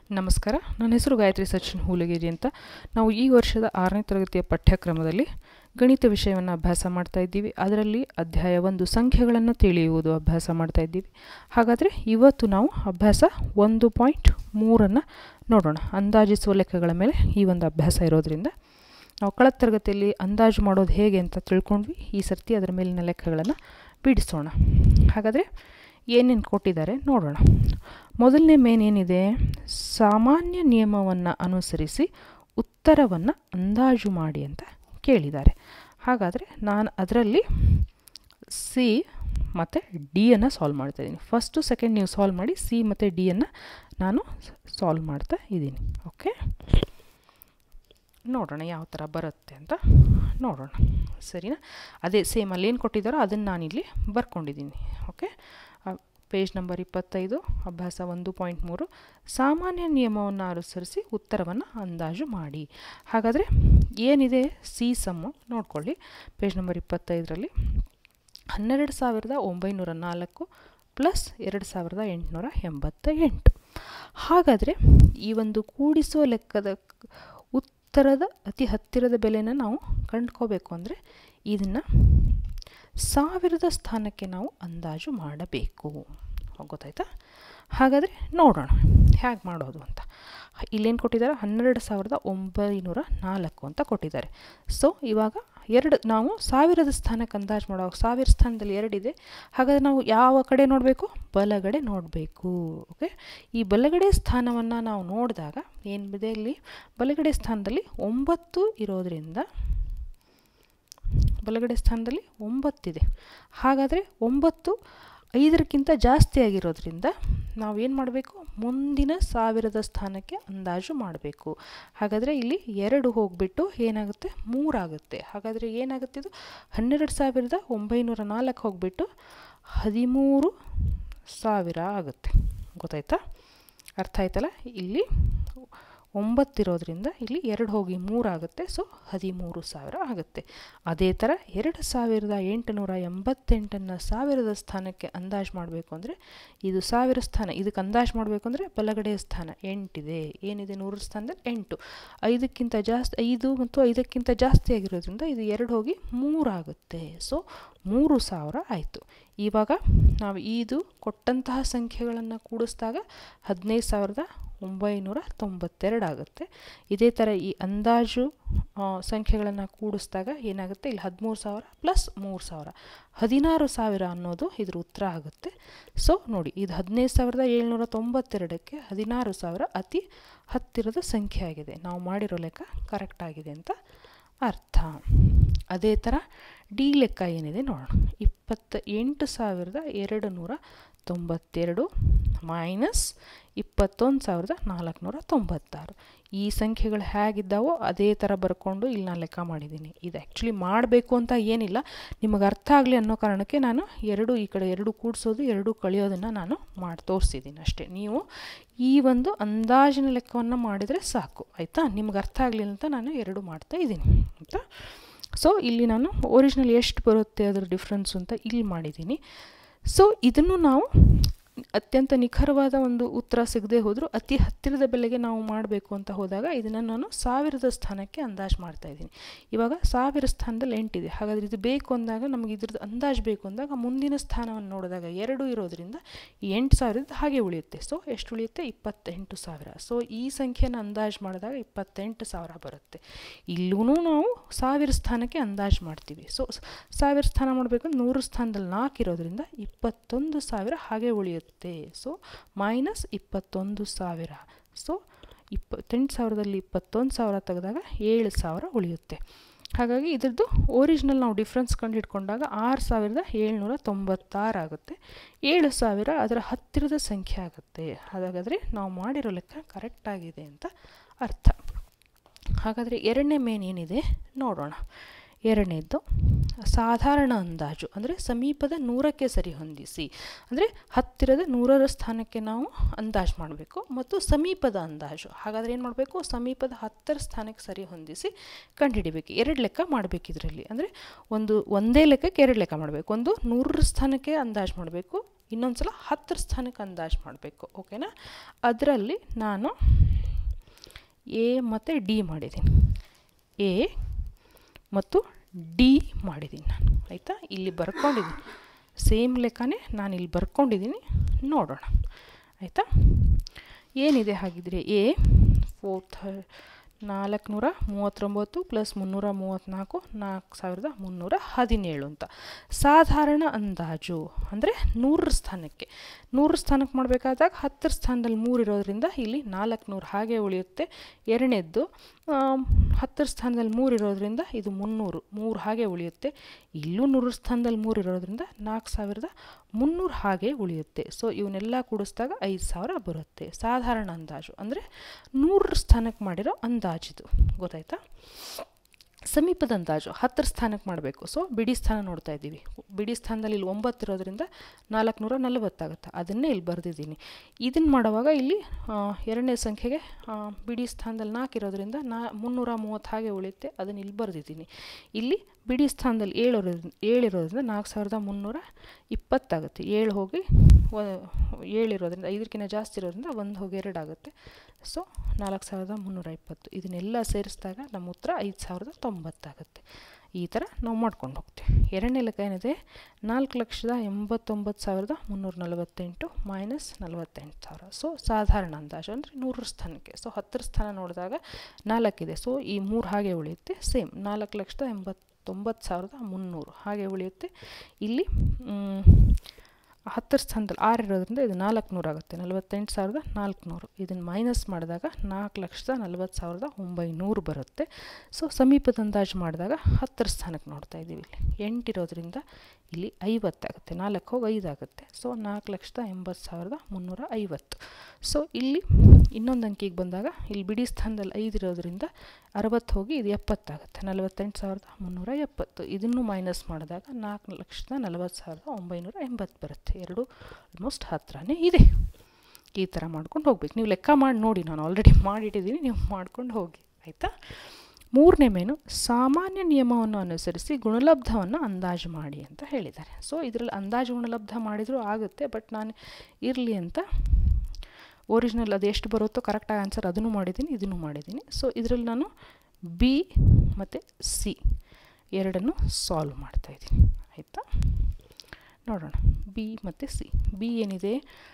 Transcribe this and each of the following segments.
ನಮಸ್ಕಾರ ನನ್ನ ಹೆಸರು ಗಾಯತ್ರಿ ಸಚಿನ್ ಹೂಲಗೇರಿ ಅಂತ ನಾವು ಈ ವರ್ಷದ ಆರನೇ ತರಗತಿಯ ಪಠ್ಯಕ್ರಮದಲ್ಲಿ ಗಣಿತ ವಿಷಯವನ್ನು ಅಭ್ಯಾಸ ಮಾಡ್ತಾ ಇದ್ದೀವಿ ಅದರಲ್ಲಿ ಅಧ್ಯಾಯ ಒಂದು ಸಂಖ್ಯೆಗಳನ್ನು ತಿಳಿಯುವುದು ಅಭ್ಯಾಸ ಮಾಡ್ತಾ ಇದ್ದೀವಿ ಹಾಗಾದರೆ ಇವತ್ತು ನಾವು ಅಭ್ಯಾಸ ಒಂದು ಪಾಯಿಂಟ್ ಮೂರನ್ನು ನೋಡೋಣ ಅಂದಾಜಿಸುವ ಲೆಕ್ಕಗಳ ಮೇಲೆ ಈ ಒಂದು ಅಭ್ಯಾಸ ಇರೋದ್ರಿಂದ ನಾವು ಕಳೆದ ತರಗತಿಯಲ್ಲಿ ಅಂದಾಜು ಮಾಡೋದು ಹೇಗೆ ಅಂತ ತಿಳ್ಕೊಂಡ್ವಿ ಈ ಸರ್ತಿ ಅದರ ಮೇಲಿನ ಲೆಕ್ಕಗಳನ್ನು ಬಿಡಿಸೋಣ ಹಾಗಾದರೆ ಏನೇನು ಕೊಟ್ಟಿದ್ದಾರೆ ನೋಡೋಣ ಮೊದಲನೇ ಮೇನ್ ಏನಿದೆ ಸಾಮಾನ್ಯ ನಿಯಮವನ್ನು ಅನುಸರಿಸಿ ಉತ್ತರವನ್ನು ಅಂದಾಜು ಮಾಡಿ ಅಂತ ಕೇಳಿದ್ದಾರೆ ಹಾಗಾದರೆ ನಾನು ಅದರಲ್ಲಿ ಸಿ ಮತ್ತು ಡಿಯನ್ನು ಸಾಲ್ವ್ ಮಾಡ್ತಾ ಇದ್ದೀನಿ ಫಸ್ಟು ಸೆಕೆಂಡ್ ನೀವು ಸಾಲ್ವ್ ಮಾಡಿ ಸಿ ಮತ್ತು ಡಿಯನ್ನು ನಾನು ಸಾಲ್ವ್ ಮಾಡ್ತಾ ಇದ್ದೀನಿ ಓಕೆ ನೋಡೋಣ ಯಾವ ಥರ ಬರುತ್ತೆ ಅಂತ ನೋಡೋಣ ಸರಿನಾ ಅದೇ ಸೇಮ್ ಅಲ್ಲಿ ಏನು ಕೊಟ್ಟಿದ್ದಾರೋ ಅದನ್ನು ನಾನಿಲ್ಲಿ ಬರ್ಕೊಂಡಿದ್ದೀನಿ ಓಕೆ ಪೇಜ್ ನಂಬರ್ ಇಪ್ಪತ್ತೈದು ಅಭ್ಯಾಸ ಒಂದು ಪಾಯಿಂಟ್ ಮೂರು ಸಾಮಾನ್ಯ ನಿಯಮವನ್ನು ಅನುಸರಿಸಿ ಉತ್ತರವನ್ನು ಅಂದಾಜು ಮಾಡಿ ಹಾಗಾದರೆ ಏನಿದೆ ಸಿ ಸಮ್ಮು ನೋಡ್ಕೊಳ್ಳಿ ಪೇಜ್ ನಂಬರ್ ಇಪ್ಪತ್ತೈದರಲ್ಲಿ ಹನ್ನೆರಡು ಸಾವಿರದ ಒಂಬೈನೂರ ನಾಲ್ಕು ಪ್ಲಸ್ ಎರಡು ಸಾವಿರದ ಎಂಟುನೂರ ಎಂಬತ್ತ ಎಂಟು ಹಾಗಾದರೆ ಈ ಒಂದು ಕೂಡಿಸುವ ಲೆಕ್ಕದ ಉತ್ತರದ ಅತಿ ಹತ್ತಿರದ ಬೆಲೆನ ನಾವು ಕಂಡ್ಕೋಬೇಕು ಅಂದರೆ ಇದನ್ನು ಸಾವಿರದ ಸ್ಥಾನಕ್ಕೆ ನಾವು ಅಂದಾಜು ಮಾಡಬೇಕು ಗೊತ್ತಾಯ್ತಾ ಹಾಗಾದರೆ ನೋಡೋಣ ಹೇಗೆ ಮಾಡೋದು ಅಂತ ಇಲ್ಲೇನು ಕೊಟ್ಟಿದ್ದಾರೆ ಹನ್ನೆರಡು ಸಾವಿರದ ಒಂಬೈನೂರ ನಾಲ್ಕು ಅಂತ ಕೊಟ್ಟಿದ್ದಾರೆ ಸೊ ಇವಾಗ ಎರಡು ನಾವು ಸಾವಿರದ ಸ್ಥಾನಕ್ಕೆ ಅಂದಾಜು ಮಾಡುವಾಗ ಸಾವಿರ ಸ್ಥಾನದಲ್ಲಿ ಎರಡಿದೆ ಹಾಗಾದರೆ ನಾವು ಯಾವ ಕಡೆ ನೋಡಬೇಕು ಬಲಗಡೆ ನೋಡಬೇಕು ಓಕೆ ಈ ಬಲಗಡೆ ಸ್ಥಾನವನ್ನು ನಾವು ನೋಡಿದಾಗ ಏನಿದೆ ಇಲ್ಲಿ ಬಲಗಡೆ ಸ್ಥಾನದಲ್ಲಿ ಒಂಬತ್ತು ಇರೋದರಿಂದ ಬಲಗಡೆ ಸ್ಥಾನದಲ್ಲಿ ಒಂಬತ್ತಿದೆ ಹಾಗಾದರೆ ಒಂಬತ್ತು ಐದರಕ್ಕಿಂತ ಜಾಸ್ತಿ ಆಗಿರೋದ್ರಿಂದ ನಾವೇನು ಮಾಡಬೇಕು ಮುಂದಿನ ಸಾವಿರದ ಸ್ಥಾನಕ್ಕೆ ಅಂದಾಜು ಮಾಡಬೇಕು ಹಾಗಾದರೆ ಇಲ್ಲಿ ಎರಡು ಹೋಗಿಬಿಟ್ಟು ಏನಾಗುತ್ತೆ ಮೂರಾಗುತ್ತೆ ಹಾಗಾದರೆ ಏನಾಗುತ್ತೆ ಇದು ಹನ್ನೆರಡು ಸಾವಿರದ ಒಂಬೈನೂರ ನಾಲ್ಕು ಹೋಗಿಬಿಟ್ಟು ಹದಿಮೂರು ಸಾವಿರ ಆಗುತ್ತೆ ಗೊತ್ತಾಯ್ತಾ ಅರ್ಥ ಆಯ್ತಲ್ಲ ಇಲ್ಲಿ ಒಂಬತ್ತಿರೋದ್ರಿಂದ ಇಲ್ಲಿ ಎರಡು ಹೋಗಿ ಮೂರಾಗುತ್ತೆ ಸೊ ಹದಿಮೂರು ಸಾವಿರ ಆಗುತ್ತೆ ಅದೇ ಥರ ಎರಡು ಸಾವಿರದ ಎಂಟುನೂರ ಎಂಬತ್ತೆಂಟನ್ನು ಸಾವಿರದ ಸ್ಥಾನಕ್ಕೆ ಅಂದಾಜು ಮಾಡಬೇಕು ಅಂದರೆ ಇದು ಸಾವಿರ ಸ್ಥಾನ ಇದಕ್ಕೆ ಅಂದಾಜು ಮಾಡಬೇಕು ಅಂದರೆ ಬಲಗಡೆಯ ಸ್ಥಾನ ಎಂಟಿದೆ ಏನಿದೆ ನೂರರ ಸ್ಥಾನದಲ್ಲಿ ಎಂಟು ಐದಕ್ಕಿಂತ ಜಾಸ್ತಿ ಐದು ಮತ್ತು ಐದಕ್ಕಿಂತ ಜಾಸ್ತಿ ಆಗಿರೋದ್ರಿಂದ ಇದು ಎರಡು ಹೋಗಿ ಮೂರಾಗುತ್ತೆ ಸೊ ಮೂರು ಸಾವಿರ ಆಯಿತು ಇವಾಗ ನಾವು ಇದು ಕೊಟ್ಟಂತಹ ಸಂಖ್ಯೆಗಳನ್ನು ಕೂಡಿಸಿದಾಗ ಹದಿನೈದು ಸಾವಿರದ ಒಂಬೈನೂರ ತೊಂಬತ್ತೆರಡು ಆಗುತ್ತೆ ಇದೇ ಥರ ಈ ಅಂದಾಜು ಸಂಖ್ಯೆಗಳನ್ನು ಕೂಡಿಸಿದಾಗ ಏನಾಗುತ್ತೆ ಇಲ್ಲಿ ಹದಿಮೂರು ಸಾವಿರ ಪ್ಲಸ್ ಮೂರು ಸಾವಿರ ಹದಿನಾರು ಸಾವಿರ ಅನ್ನೋದು ಇದ್ರ ಉತ್ತರ ಆಗುತ್ತೆ ಸೊ ನೋಡಿ ಇದು ಹದಿನೈದು ಸಾವಿರದ ಏಳ್ನೂರ ತೊಂಬತ್ತೆರಡಕ್ಕೆ ಹದಿನಾರು ಸಾವಿರ ಅತಿ ಹತ್ತಿರದ ಸಂಖ್ಯೆ ಆಗಿದೆ ನಾವು ಮಾಡಿರೋ ಲೆಕ್ಕ ಕರೆಕ್ಟ್ ಆಗಿದೆ ಅಂತ ಅರ್ಥ ಅದೇ ಥರ ಡಿ ಲೆಕ್ಕ ಏನಿದೆ ನೋಡೋಣ ಇಪ್ಪತ್ತ ಎಂಟು ಸಾವಿರದ ಎರಡು ನೂರ ತೊಂಬತ್ತೆರಡು ಮೈನಸ್ ಇಪ್ಪತ್ತೊಂದು ಸಾವಿರದ ನಾಲ್ಕುನೂರ ತೊಂಬತ್ತಾರು ಈ ಸಂಖ್ಯೆಗಳು ಹೇಗಿದ್ದಾವೋ ಅದೇ ಥರ ಬರ್ಕೊಂಡು ಇಲ್ಲಿ ನಾನು ಲೆಕ್ಕ ಮಾಡಿದ್ದೀನಿ ಇದು ಆ್ಯಕ್ಚುಲಿ ಮಾಡಬೇಕು ಅಂತ ಏನಿಲ್ಲ ನಿಮಗೆ ಅರ್ಥ ಆಗಲಿ ಅನ್ನೋ ಕಾರಣಕ್ಕೆ ನಾನು ಎರಡು ಈ ಕಡೆ ಎರಡು ಕೂಡಿಸೋದು ಎರಡು ಕಳೆಯೋದನ್ನು ನಾನು ಮಾಡಿ ತೋರಿಸಿದ್ದೀನಿ ಅಷ್ಟೇ ನೀವು ಈ ಒಂದು ಅಂದಾಜಿನ ಲೆಕ್ಕವನ್ನು ಮಾಡಿದರೆ ಸಾಕು ಆಯಿತಾ ನಿಮ್ಗೆ ಅರ್ಥ ಆಗಲಿಲ್ಲ ಅಂತ ನಾನು ಎರಡು ಮಾಡ್ತಾ ಇದ್ದೀನಿ ಆಯಿತಾ ಸೊ ಇಲ್ಲಿ ನಾನು ಒರಿಜಿನಲ್ ಎಷ್ಟು ಬರುತ್ತೆ ಅದರ ಡಿಫ್ರೆನ್ಸು ಅಂತ ಇಲ್ಲಿ ಮಾಡಿದ್ದೀನಿ ಸೊ ಇದನ್ನು ನಾವು ಅತ್ಯಂತ ನಿಖರವಾದ ಒಂದು ಉತ್ತರ ಸಿಗದೆ ಹೋದರೂ ಅತಿ ಹತ್ತಿರದ ಬೆಲೆಗೆ ನಾವು ಮಾಡಬೇಕು ಅಂತ ಹೋದಾಗ ಇದನ್ನು ನಾನು ಸಾವಿರದ ಸ್ಥಾನಕ್ಕೆ ಅಂದಾಜು ಮಾಡ್ತಾ ಇದ್ದೀನಿ ಇವಾಗ ಸಾವಿರ ಸ್ಥಾನದಲ್ಲಿ ಎಂಟಿದೆ ಹಾಗಾದರೆ ಇದು ಬೇಕು ಅಂದಾಗ ನಮಗೆ ಇದ್ರದ್ದು ಅಂದಾಜು ಬೇಕು ಅಂದಾಗ ಮುಂದಿನ ಸ್ಥಾನವನ್ನು ನೋಡಿದಾಗ ಎರಡು ಇರೋದ್ರಿಂದ ಈ ಎಂಟು ಸಾವಿರದ ಹಾಗೆ ಉಳಿಯುತ್ತೆ ಸೊ ಎಷ್ಟು ಉಳಿಯುತ್ತೆ ಇಪ್ಪತ್ತೆಂಟು ಸಾವಿರ ಸೊ ಈ ಸಂಖ್ಯೆನ ಅಂದಾಜು ಮಾಡಿದಾಗ ಇಪ್ಪತ್ತೆಂಟು ಸಾವಿರ ಬರುತ್ತೆ ಇಲ್ಲೂ ನಾವು ಸಾವಿರ ಸ್ಥಾನಕ್ಕೆ ಅಂದಾಜು ಮಾಡ್ತೀವಿ ಸೊ ಸಾವಿರ ಸ್ಥಾನ ಮಾಡಬೇಕು ನೂರು ಸ್ಥಾನದಲ್ಲಿ ನಾಲ್ಕು ಇರೋದ್ರಿಂದ ಇಪ್ಪತ್ತೊಂದು ಸಾವಿರ ಹಾಗೆ ಉಳಿಯುತ್ತೆ ಸೊ ಮೈನಸ್ ಇಪ್ಪತ್ತೊಂದು ಸಾವಿರ ಸೊ ಇಪ್ಪತ್ತೆಂಟು ಸಾವಿರದಲ್ಲಿ ಇಪ್ಪತ್ತೊಂದು ಸಾವಿರ ತೆಗೆದಾಗ ಏಳು ಸಾವಿರ ಉಳಿಯುತ್ತೆ ಹಾಗಾಗಿ ಇದ್ರದ್ದು ಒರಿಜಿನಲ್ ನಾವು ಡಿಫ್ರೆನ್ಸ್ ಕಂಡು ಹಿಡ್ಕೊಂಡಾಗ ಆರು ಸಾವಿರದ ಏಳ್ನೂರ ತೊಂಬತ್ತಾರು ಆಗುತ್ತೆ ಏಳು ಸಾವಿರ ಅದರ ಹತ್ತಿರದ ಸಂಖ್ಯೆ ಆಗುತ್ತೆ ಹಾಗಾದರೆ ನಾವು ಮಾಡಿರೋ ಲೆಕ್ಕ ಕರೆಕ್ಟಾಗಿದೆ ಅಂತ ಅರ್ಥ ಹಾಗಾದರೆ ಎರಡನೇ ಮೇನ್ ಏನಿದೆ ನೋಡೋಣ ಎರಡನೇದ್ದು ಸಾಧಾರಣ ಅಂದಾಜು ಅಂದರೆ ಸಮೀಪದ ನೂರಕ್ಕೆ ಸರಿ ಹೊಂದಿಸಿ ಅಂದರೆ ಹತ್ತಿರದ ನೂರರ ಸ್ಥಾನಕ್ಕೆ ನಾವು ಅಂದಾಜು ಮಾಡಬೇಕು ಮತ್ತು ಸಮೀಪದ ಅಂದಾಜು ಹಾಗಾದರೆ ಏನು ಮಾಡಬೇಕು ಸಮೀಪದ ಹತ್ತರ ಸ್ಥಾನಕ್ಕೆ ಸರಿ ಹೊಂದಿಸಿ ಕಂಡುಹಿಡಿಬೇಕು ಎರಡು ಲೆಕ್ಕ ಮಾಡಬೇಕು ಇದರಲ್ಲಿ ಅಂದರೆ ಒಂದು ಒಂದೇ ಲೆಕ್ಕಕ್ಕೆ ಎರಡು ಲೆಕ್ಕ ಮಾಡಬೇಕು ಒಂದು ನೂರರ ಸ್ಥಾನಕ್ಕೆ ಅಂದಾಜು ಮಾಡಬೇಕು ಇನ್ನೊಂದು ಸಲ ಹತ್ತರ ಸ್ಥಾನಕ್ಕೆ ಅಂದಾಜು ಮಾಡಬೇಕು ಓಕೆನಾ ಅದರಲ್ಲಿ ನಾನು ಎ ಮತ್ತು ಡಿ ಮಾಡಿದ್ದೀನಿ ಎ ಮತ್ತು ಡಿ ಮಾಡಿದ್ದೀನಿ ನಾನು ಆಯಿತಾ ಇಲ್ಲಿ ಬರ್ಕೊಂಡಿದ್ದೀನಿ ಸೇಮ್ ಲೆಕ್ಕನೇ ನಾನು ಇಲ್ಲಿ ಬರ್ಕೊಂಡಿದ್ದೀನಿ ನೋಡೋಣ ಆಯಿತಾ ಏನಿದೆ ಹಾಗಿದ್ರೆ ಎ ಫೋರ್ ಥ ನಾಲ್ಕುನೂರ ಮೂವತ್ತೊಂಬತ್ತು ಪ್ಲಸ್ ಮುನ್ನೂರ ಮೂವತ್ತ್ನಾಲ್ಕು ನಾಲ್ಕು ಸಾವಿರದ ಮುನ್ನೂರ ಹದಿನೇಳು ಅಂತ ಸಾಧಾರಣ ಅಂದಾಜು ಅಂದರೆ ನೂರರ ಸ್ಥಾನಕ್ಕೆ ನೂರರ ಸ್ಥಾನಕ್ಕೆ ಮಾಡಬೇಕಾದಾಗ ಹತ್ತರ ಸ್ಥಾನದಲ್ಲಿ ಮೂರು ಇರೋದ್ರಿಂದ ಇಲ್ಲಿ ನಾಲ್ಕುನೂರು ಹಾಗೆ ಉಳಿಯುತ್ತೆ ಎರಡನೇದ್ದು ಹತ್ತರ ಸ್ಥಾನದಲ್ಲಿ ಮೂರು ಇರೋದ್ರಿಂದ ಇದು ಮುನ್ನೂರು ಮೂರು ಹಾಗೆ ಉಳಿಯುತ್ತೆ ಇಲ್ಲೂ ನೂರರ ಸ್ಥಾನದಲ್ಲಿ ಮೂರು ಇರೋದ್ರಿಂದ ನಾಲ್ಕು ಸಾವಿರದ ಮುನ್ನೂರು ಹಾಗೆ ಉಳಿಯುತ್ತೆ ಸೊ ಇವನ್ನೆಲ್ಲ ಕೂಡಿಸಿದಾಗ ಐದು ಸಾವಿರ ಬರುತ್ತೆ ಸಾಧಾರಣ ಅಂದಾಜು ಅಂದರೆ ನೂರರ ಸ್ಥಾನಕ್ಕೆ ಮಾಡಿರೋ ಅಂದಾಜಿದು ಗೊತ್ತಾಯ್ತಾ ಸಮೀಪದ ಅಂದಾಜು ಹತ್ತರ ಸ್ಥಾನಕ್ಕೆ ಮಾಡಬೇಕು ಸೊ ಬಿಡಿ ಸ್ಥಾನ ನೋಡ್ತಾ ಇದ್ದೀವಿ ಬಿಡಿ ಸ್ಥಾನದಲ್ಲಿ ಇಲ್ಲಿ ಒಂಬತ್ತು ಇರೋದ್ರಿಂದ ನಾಲ್ಕುನೂರ ನಲವತ್ತಾಗುತ್ತೆ ಅದನ್ನೇ ಇಲ್ಲಿ ಬರೆದಿದ್ದೀನಿ ಇದನ್ನು ಮಾಡುವಾಗ ಇಲ್ಲಿ ಎರಡನೇ ಸಂಖ್ಯೆಗೆ ಬಿಡಿ ಸ್ಥಾನದಲ್ಲಿ ನಾಲ್ಕು ಇರೋದ್ರಿಂದ ನಾ ಮುನ್ನೂರ ಮೂವತ್ತು ಹಾಗೆ ಉಳಿಯುತ್ತೆ ಅದನ್ನು ಇಲ್ಲಿ ಬರೆದಿದ್ದೀನಿ ಇಲ್ಲಿ ಬಿಡಿ ಸ್ಥಾನದಲ್ಲಿ ಏಳು ಏಳಿರೋದ್ರಿಂದ ನಾಲ್ಕು ಸಾವಿರದ ಮುನ್ನೂರ ಇಪ್ಪತ್ತಾಗುತ್ತೆ ಏಳು ಹೋಗಿ ಏಳಿರೋದ್ರಿಂದ ಐದಕ್ಕಿಂತ ಜಾಸ್ತಿ ಇರೋದ್ರಿಂದ ಒಂದು ಹೋಗಿ ಎರಡು ಆಗುತ್ತೆ ಸೊ ನಾಲ್ಕು ಸಾವಿರದ ಮುನ್ನೂರ ಇಪ್ಪತ್ತು ಇದನ್ನೆಲ್ಲ ಸೇರಿಸಿದಾಗ ನಮ್ಮ ಉತ್ತರ ಐದು ಸಾವಿರದ ತೊಂಬತ್ತಾಗುತ್ತೆ ಈ ಥರ ನಾವು ಮಾಡ್ಕೊಂಡು ಹೋಗ್ತೀವಿ ಎರಡನೇ ಲೆಕ್ಕ ಏನಿದೆ ನಾಲ್ಕು ಲಕ್ಷದ ಎಂಬತ್ತೊಂಬತ್ತು ಸಾವಿರದ ಮುನ್ನೂರ ನಲವತ್ತೆಂಟು ಮೈನಸ್ ನಲವತ್ತೆಂಟು ಸಾವಿರ ಸೊ ಸಾಧಾರಣ ಅಂದಾಜು ಅಂದರೆ ನೂರರ ಸ್ಥಾನಕ್ಕೆ ಸೊ ಹತ್ತರ ಸ್ಥಾನ ನೋಡಿದಾಗ ನಾಲ್ಕಿದೆ ಸೊ ಈ ಮೂರು ಹಾಗೆ ಉಳಿಯುತ್ತೆ ಸೇಮ್ ನಾಲ್ಕು ಲಕ್ಷದ ಎಂಬತ್ತೊಂಬತ್ತು ಸಾವಿರದ ಮುನ್ನೂರು ಹಾಗೆ ಉಳಿಯುತ್ತೆ ಇಲ್ಲಿ ಹತ್ತರ ಸ್ಥಾನದಲ್ಲಿ ಆರು ಇರೋದ್ರಿಂದ ಇದು ನಾಲ್ಕುನೂರು ಆಗುತ್ತೆ ನಲವತ್ತೆಂಟು ಸಾವಿರದ ನಾಲ್ಕುನೂರು ಇದನ್ನು ಮೈನಸ್ ಮಾಡಿದಾಗ ನಾಲ್ಕು ಲಕ್ಷದ ನಲವತ್ತು ಸಾವಿರದ ಒಂಬೈನೂರು ಬರುತ್ತೆ ಸೊ ಸಮೀಪದ ಅಂದಾಜು ಮಾಡಿದಾಗ ಹತ್ತರ ಸ್ಥಾನಕ್ಕೆ ನೋಡ್ತಾ ಇದ್ದೀವಿ ಇಲ್ಲಿ ಎಂಟಿರೋದ್ರಿಂದ ಇಲ್ಲಿ ಐವತ್ತಾಗುತ್ತೆ ನಾಲ್ಕು ಹೋಗಿ ಐದು ಆಗುತ್ತೆ ಸೊ ನಾಲ್ಕು ಲಕ್ಷದ ಎಂಬತ್ತು ಸಾವಿರದ ಮುನ್ನೂರ ಐವತ್ತು ಸೊ ಇಲ್ಲಿ ಇನ್ನೊಂದು ಅಂಕಿಗೆ ಬಂದಾಗ ಇಲ್ಲಿ ಬಿಡಿ ಸ್ಥಾನದಲ್ಲಿ ಐದು ಇರೋದ್ರಿಂದ ಅರವತ್ತು ಹೋಗಿ ಇದು ಎಪ್ಪತ್ತಾಗುತ್ತೆ ನಲವತ್ತೆಂಟು ಸಾವಿರದ ಮುನ್ನೂರ ಎಪ್ಪತ್ತು ಇದನ್ನು ಮೈನಸ್ ಮಾಡಿದಾಗ ನಾಲ್ಕು ಲಕ್ಷದ ನಲವತ್ತು ಸಾವಿರದ ಒಂಬೈನೂರ ಎಂಬತ್ತು ಬರುತ್ತೆ ಎರಡು ಆಲ್ಮೋಸ್ಟ್ ಹತ್ರನೇ ಇದೆ ಈ ಥರ ಮಾಡ್ಕೊಂಡು ಹೋಗ್ಬೇಕು ನೀವು ಲೆಕ್ಕ ಮಾಡಿ ನೋಡಿ ನಾನು ಆಲ್ರೆಡಿ ಮಾಡಿಟ್ಟಿದ್ದೀನಿ ನೀವು ಮಾಡ್ಕೊಂಡು ಹೋಗಿ ಆಯಿತಾ ಮೂರನೇ ಮೇನು ಸಾಮಾನ್ಯ ನಿಯಮವನ್ನು ಅನುಸರಿಸಿ ಗುಣಲಬ್ಧವನ್ನು ಅಂದಾಜು ಮಾಡಿ ಅಂತ ಹೇಳಿದ್ದಾರೆ ಸೊ ಇದರಲ್ಲಿ ಅಂದಾಜು ಗುಣಲಬ್ಧ ಮಾಡಿದರೂ ಆಗುತ್ತೆ ಬಟ್ ನಾನು ಇರಲಿ ಅಂತ ಒರಿಜಿನಲ್ ಅದು ಎಷ್ಟು ಬರುತ್ತೋ ಕರೆಕ್ಟಾಗಿ ಆನ್ಸರ್ ಅದನ್ನು ಮಾಡಿದ್ದೀನಿ ಇದನ್ನು ಮಾಡಿದ್ದೀನಿ ಸೊ ಇದರಲ್ಲಿ ನಾನು ಬಿ ಮತ್ತು ಸಿ ಎರಡನ್ನು ಸಾಲ್ವ್ ಮಾಡ್ತಾಯಿದ್ದೀನಿ ಆಯಿತಾ ನೋಡೋಣ ಬಿ ಮತ್ತು ಸಿ ಬಿ ಏನಿದೆ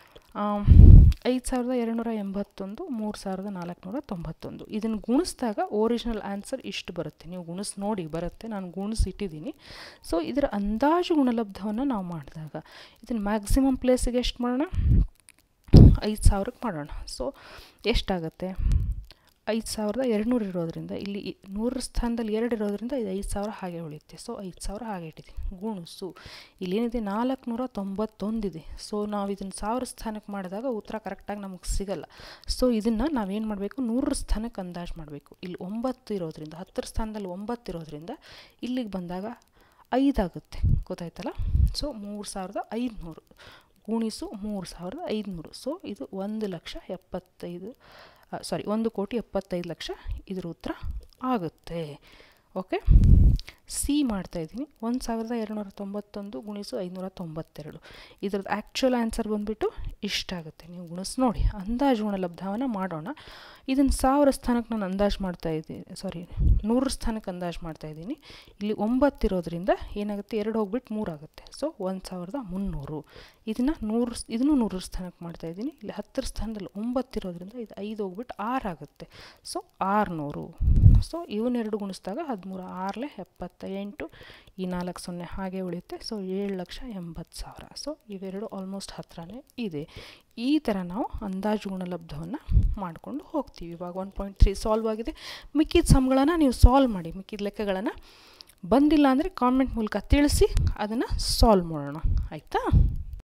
ಐದು ಸಾವಿರದ ಎರಡುನೂರ ಎಂಬತ್ತೊಂದು ಮೂರು ಸಾವಿರದ ನಾಲ್ಕುನೂರ ತೊಂಬತ್ತೊಂದು ಇದನ್ನು ಗುಣಿಸಿದಾಗ ಒರಿಜಿನಲ್ ಆನ್ಸರ್ ಇಷ್ಟು ಬರುತ್ತೆ ನೀವು ಗುಣಿಸಿ ನೋಡಿ ಬರುತ್ತೆ ನಾನು ಗುಣಿಸಿಟ್ಟಿದ್ದೀನಿ ಸೊ ಇದರ ಅಂದಾಜು ಗುಣಲಬ್ಧವನ್ನು ನಾವು ಮಾಡಿದಾಗ ಇದನ್ನು ಮ್ಯಾಕ್ಸಿಮಮ್ ಪ್ಲೇಸಿಗೆ ಎಷ್ಟು ಮಾಡೋಣ ಐದು ಸಾವಿರಕ್ಕೆ ಮಾಡೋಣ ಸೊ ಎಷ್ಟಾಗುತ್ತೆ ಐದು ಸಾವಿರದ ಎರಡುನೂರು ಇರೋದ್ರಿಂದ ಇಲ್ಲಿ ನೂರರ ಸ್ಥಾನದಲ್ಲಿ ಎರಡು ಇರೋದ್ರಿಂದ ಇದು ಐದು ಸಾವಿರ ಹಾಗೆ ಉಳಿಯುತ್ತೆ ಸೊ ಐದು ಸಾವಿರ ಹಾಗೆ ಇಟ್ಟಿದ್ದೀನಿ ಗುಣಸು ಇಲ್ಲೇನಿದೆ ನಾಲ್ಕುನೂರ ತೊಂಬತ್ತೊಂದಿದೆ ಸೊ ನಾವು ಇದನ್ನು ಸಾವಿರ ಸ್ಥಾನಕ್ಕೆ ಮಾಡಿದಾಗ ಉತ್ತರ ಕರೆಕ್ಟಾಗಿ ನಮಗೆ ಸಿಗಲ್ಲ ಸೊ ಇದನ್ನು ನಾವೇನು ಮಾಡಬೇಕು ನೂರರ ಸ್ಥಾನಕ್ಕೆ ಅಂದಾಜು ಮಾಡಬೇಕು ಇಲ್ಲಿ ಒಂಬತ್ತು ಇರೋದ್ರಿಂದ ಹತ್ತರ ಸ್ಥಾನದಲ್ಲಿ ಒಂಬತ್ತು ಇರೋದ್ರಿಂದ ಇಲ್ಲಿಗೆ ಬಂದಾಗ ಐದಾಗುತ್ತೆ ಗೊತ್ತಾಯ್ತಲ್ಲ ಸೊ ಮೂರು ಸಾವಿರದ ಐದುನೂರು ಗುಣಿಸು ಮೂರು ಸಾವಿರದ ಐದುನೂರು ಸೊ ಇದು ಒಂದು ಲಕ್ಷ ಎಪ್ಪತ್ತೈದು ಸಾರಿ ಒಂದು ಕೋಟಿ ಎಪ್ಪತ್ತೈದು ಲಕ್ಷ ಇದರ ಉತ್ತರ ಆಗುತ್ತೆ ಓಕೆ ಸಿ ಮಾಡ್ತಾಯಿದ್ದೀನಿ ಒಂದು ಸಾವಿರದ ಎರಡುನೂರ ತೊಂಬತ್ತೊಂದು ಗುಣಿಸು ಐನೂರ ತೊಂಬತ್ತೆರಡು ಇದ್ರದ್ದು ಆ್ಯಕ್ಚುಯಲ್ ಆನ್ಸರ್ ಬಂದುಬಿಟ್ಟು ಇಷ್ಟಾಗುತ್ತೆ ನೀವು ಗುಣಿಸಿ ನೋಡಿ ಅಂದಾಜು ಗುಣಲಬ್ಧವನ್ನು ಮಾಡೋಣ ಇದನ್ನು ಸಾವಿರ ಸ್ಥಾನಕ್ಕೆ ನಾನು ಅಂದಾಜು ಮಾಡ್ತಾ ಇದ್ದೀನಿ ಸಾರಿ ನೂರು ಸ್ಥಾನಕ್ಕೆ ಅಂದಾಜು ಮಾಡ್ತಾಯಿದ್ದೀನಿ ಇಲ್ಲಿ ಒಂಬತ್ತಿರೋದ್ರಿಂದ ಏನಾಗುತ್ತೆ ಎರಡು ಹೋಗ್ಬಿಟ್ಟು ಮೂರಾಗುತ್ತೆ ಸೊ ಒಂದು ಸಾವಿರದ ಮುನ್ನೂರು ಇದನ್ನು ನೂರು ಇದನ್ನು ನೂರು ಸ್ಥಾನಕ್ಕೆ ಮಾಡ್ತಾಯಿದ್ದೀನಿ ಇಲ್ಲಿ ಹತ್ತರ ಸ್ಥಾನದಲ್ಲಿ ಒಂಬತ್ತಿರೋದ್ರಿಂದ ಇದು ಐದು ಹೋಗ್ಬಿಟ್ಟು ಆರು ಆಗುತ್ತೆ ಸೊ ಆರುನೂರು ಸೊ ಇವನ್ನೆರಡು ಗುಣಿಸಿದಾಗ ಹದಿಮೂರು ಆರಲೆ ಎಪ್ಪತ್ತ ಎಂಟು ಈ ನಾಲ್ಕು ಸೊನ್ನೆ ಹಾಗೆ ಉಳಿಯುತ್ತೆ ಸೊ ಏಳು ಲಕ್ಷ ಎಂಬತ್ತು ಸಾವಿರ ಸೊ ಇವೆರಡು ಆಲ್ಮೋಸ್ಟ್ ಹತ್ರನೇ ಇದೆ ಈ ಥರ ನಾವು ಅಂದಾಜು ಗುಣಲಬ್ಧವನ್ನು ಮಾಡಿಕೊಂಡು ಹೋಗ್ತೀವಿ ಇವಾಗ ಒನ್ ಪಾಯಿಂಟ್ ತ್ರೀ ಸಾಲ್ವ್ ಆಗಿದೆ ಮಿಕ್ಕಿದ ಸಮ್ಗಳನ್ನು ನೀವು ಸಾಲ್ವ್ ಮಾಡಿ ಮಿಕ್ಕಿದ ಲೆಕ್ಕಗಳನ್ನು ಬಂದಿಲ್ಲ ಅಂದರೆ ಕಾಮೆಂಟ್ ಮೂಲಕ ತಿಳಿಸಿ ಅದನ್ನು ಸಾಲ್ವ್ ಮಾಡೋಣ ಆಯಿತಾ